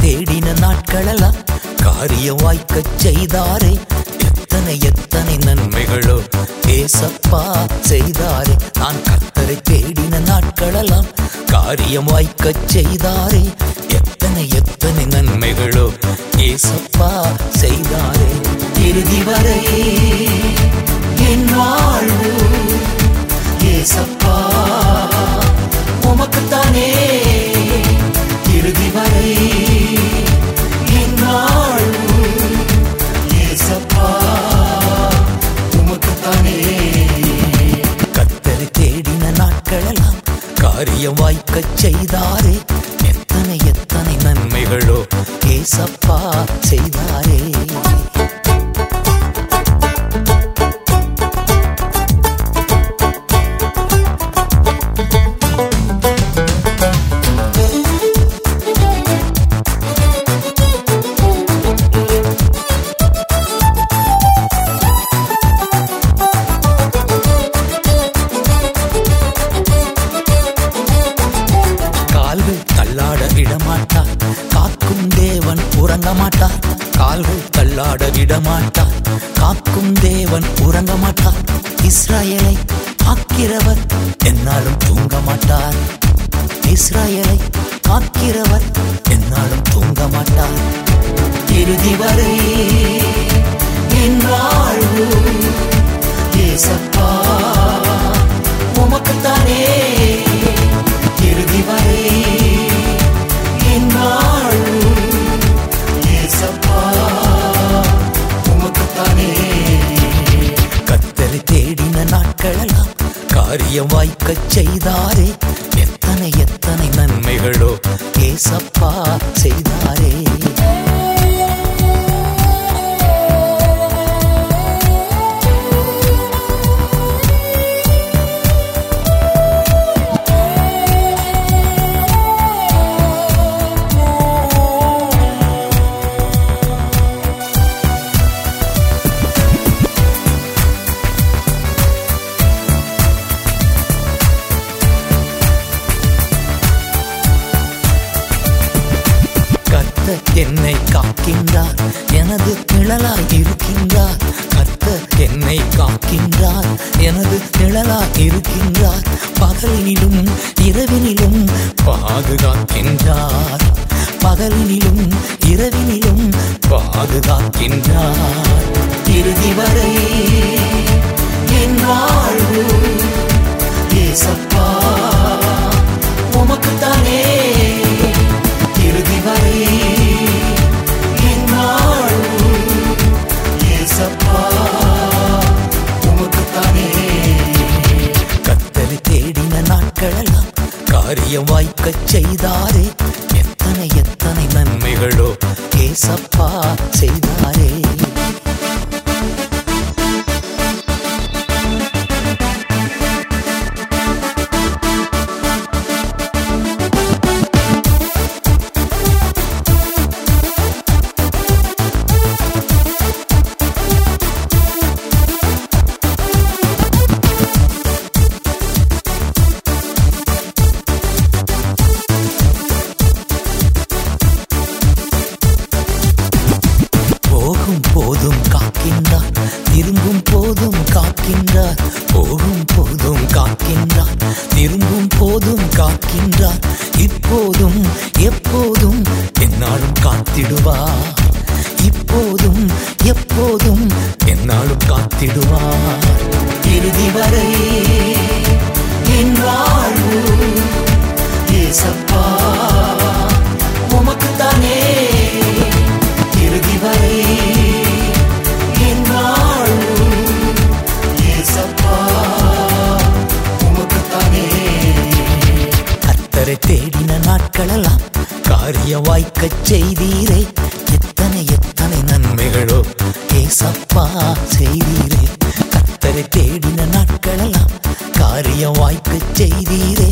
தேடின நாட்களெல்லாம் காரியம் வாய்க்கச் செய்தாரே எத்தனை எத்தனை நன்மைகளோ ஏசப்பா செய்தாரே நான் கத்தரை தேடின நாட்களெல்லாம் காரியம் வாய்க்கச் செய்தாரே எத்தனை எத்தனை நன்மைகளோ ஏசப்பா செய்தாரே இறுதி வரை என் வாழ்வு ஏசப்பா உமக்குத்தானே இறுதி வரை என் வாழ்வு ஏசப்பா உமக்குத்தானே கத்தரை தேடின நாட்களெல்லாம் காரியம் வாய்க்கச் செய்தாரே எத்தனை எத்தனை நன்மைகளோ ஏசப்பா செய்தாரே கால்கள் தள்ளாட விடமாட்டார் காக்கும் தேவன் உறங்க மாட்டார் கால்கள் தள்ளாட விடமாட்டார் காக்கும் தேவன் உறங்க மாட்டார் இஸ்ராயலை காக்கிறவர் என்னாலும் தூங்க மாட்டார் இஸ்ராயலை காக்கிறவர் என்னாலும் தூங்க மாட்டார் இறுதி வரை என் வாழ்வு ஏசப்பா உமக்குத்தானே இறுதி வரை என் வாழ்வு ஏசப்பா உமக்குத்தானே கத்தரை தேடின நாட்களெல்லாம் காரியம் வாய்க்கச் செய்தாரே எத்தனை எத்தனை நன்மைகளோ ஏசப்பா செய்தாரே கத்த என்னை காக்கின்றார் எனது நிழலாய் இருக்கின்றார் கத்த என்னை காக்கின்றார் எனது நிழலாய் இருக்கின்றார் பகலினிலும் இரவினிலும் பாதுகாக்கின்றார் பகலினிலும் இரவினிலும் பாதுகாக்கின்றார் இறுதி வரை என் வாழ்வு ஏசப்பா உமக்குத்தானே இறுதி வரை என் வாழ்வு ஏசப்பா உமக்குத்தானே கத்தரை தேடின நாட்களெல்லாம் காரியம் வாய்க்கச் செய்தாரே எத்தனை எத்தனை நன்மைகளோ ஏசப்பா செய்தாரே போகும் போதும் காக்கின்றார் திரும்பும் போதும் காக்கின்றார் போகும் போதும் காக்கின்றார் திரும்பும் போதும் காக்கின்றார் இப்போதும் எப்போதும் என்னாலும் காத்திடுவார் இப்போதும் எப்போதும் என்னாலும் காத்திடுவார் இறுதி வரை என் வாழ்வு ஏசப்பா உமக்குத்தானே இறுதி வரை என் வாழ்வு ஏசப்பா உமக்குத்தானே கத்தரை தேடின நாட்களெல்லாம் காரிய வாய்க்கச் செய்தீரே எத்தனை எத்தனை நன்மைகளோ ஏசப்பா செய்தீரே கத்தரை தேடின நாட்களெல்லாம் காரிய வாய்க்கச் செய்தீரே